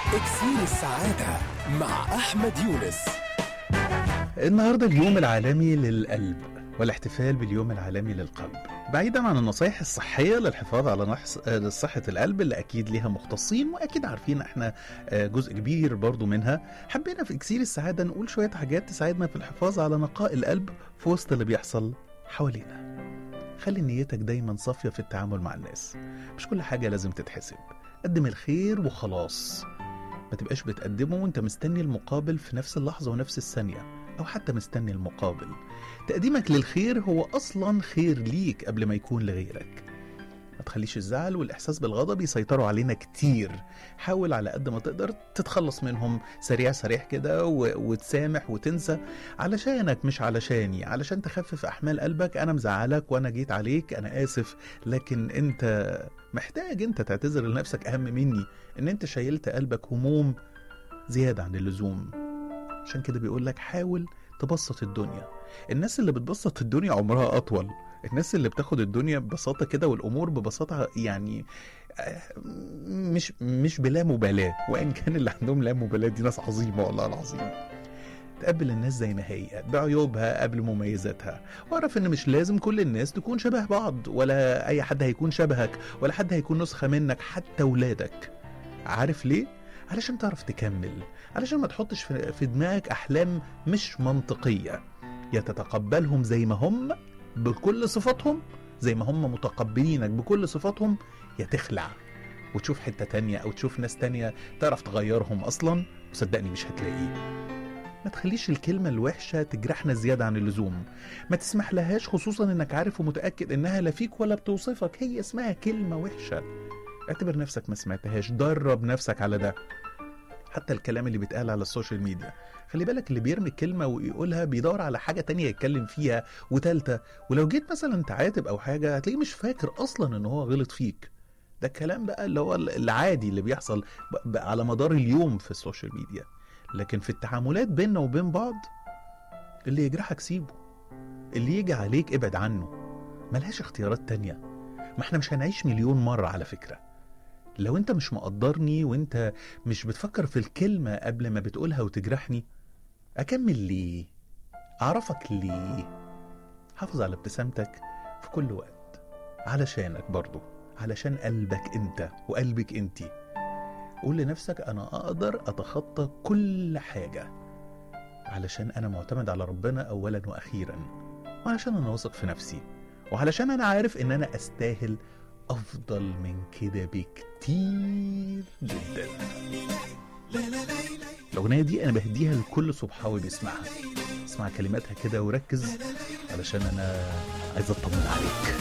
اكسير السعادة مع أحمد يونس النهارده اليوم العالمي للقلب والاحتفال باليوم العالمي للقلب بعيدا عن النصايح الصحية للحفاظ على نحس آه، صحة القلب اللي أكيد ليها مختصين وأكيد عارفين احنا آه، جزء كبير برضو منها حبينا في إكسير السعادة نقول شوية حاجات تساعدنا في الحفاظ على نقاء القلب في وسط اللي بيحصل حوالينا خلي نيتك دايما صافية في التعامل مع الناس مش كل حاجة لازم تتحسب قدم الخير وخلاص ما تبقاش بتقدمه وانت مستني المقابل في نفس اللحظة ونفس الثانية أو حتى مستني المقابل تقديمك للخير هو أصلا خير ليك قبل ما يكون لغيرك ما تخليش الزعل والإحساس بالغضب يسيطروا علينا كتير حاول على قد ما تقدر تتخلص منهم سريع سريع كده و... وتسامح وتنسى علشانك مش علشاني علشان تخفف أحمال قلبك أنا مزعلك وأنا جيت عليك أنا آسف لكن أنت محتاج أنت تعتذر لنفسك أهم مني إن أنت شايلت قلبك هموم زيادة عن اللزوم عشان كده بيقول لك حاول تبسط الدنيا الناس اللي بتبسط الدنيا عمرها أطول الناس اللي بتاخد الدنيا ببساطة كده والأمور ببساطة يعني آه، مش مش بلا مبالاة وإن كان اللي عندهم لا مبالاة دي ناس عظيمة والله العظيم تقبل الناس زي ما هي بعيوبها قبل مميزاتها واعرف ان مش لازم كل الناس تكون شبه بعض ولا اي حد هيكون شبهك ولا حد هيكون نسخة منك حتى ولادك عارف ليه؟ علشان تعرف تكمل علشان ما تحطش في في دماغك احلام مش منطقية يا تتقبلهم زي ما هم بكل صفاتهم زي ما هم متقبلينك بكل صفاتهم يا تخلع وتشوف حتة تانية او تشوف ناس تانية تعرف تغيرهم اصلا وصدقني مش هتلاقيه ما تخليش الكلمة الوحشة تجرحنا زيادة عن اللزوم ما تسمح لهاش خصوصا انك عارف ومتأكد انها لا فيك ولا بتوصفك هي اسمها كلمة وحشة اعتبر نفسك ما سمعتهاش درب نفسك على ده حتى الكلام اللي بيتقال على السوشيال ميديا خلي بالك اللي بيرمي كلمة ويقولها بيدور على حاجة تانية يتكلم فيها وتالتة ولو جيت مثلا تعاتب أو حاجة هتلاقيه مش فاكر أصلا إن هو غلط فيك ده الكلام بقى اللي هو العادي اللي بيحصل ب- ب- على مدار اليوم في السوشيال ميديا لكن في التعاملات بيننا وبين بعض اللي يجرحك سيبه اللي يجي عليك ابعد عنه ملهاش اختيارات تانية ما احنا مش هنعيش مليون مرة على فكرة لو انت مش مقدرني وانت مش بتفكر في الكلمة قبل ما بتقولها وتجرحني اكمل ليه اعرفك ليه حافظ على ابتسامتك في كل وقت علشانك برضو علشان قلبك انت وقلبك انتي قول لنفسك انا اقدر اتخطى كل حاجة علشان انا معتمد على ربنا اولا واخيرا وعلشان انا واثق في نفسي وعلشان انا عارف ان انا استاهل افضل من كده بكتير جدا الاغنيه دي انا بهديها لكل صبحاوي بيسمعها اسمع كلماتها كده وركز علشان انا عايز اطمن عليك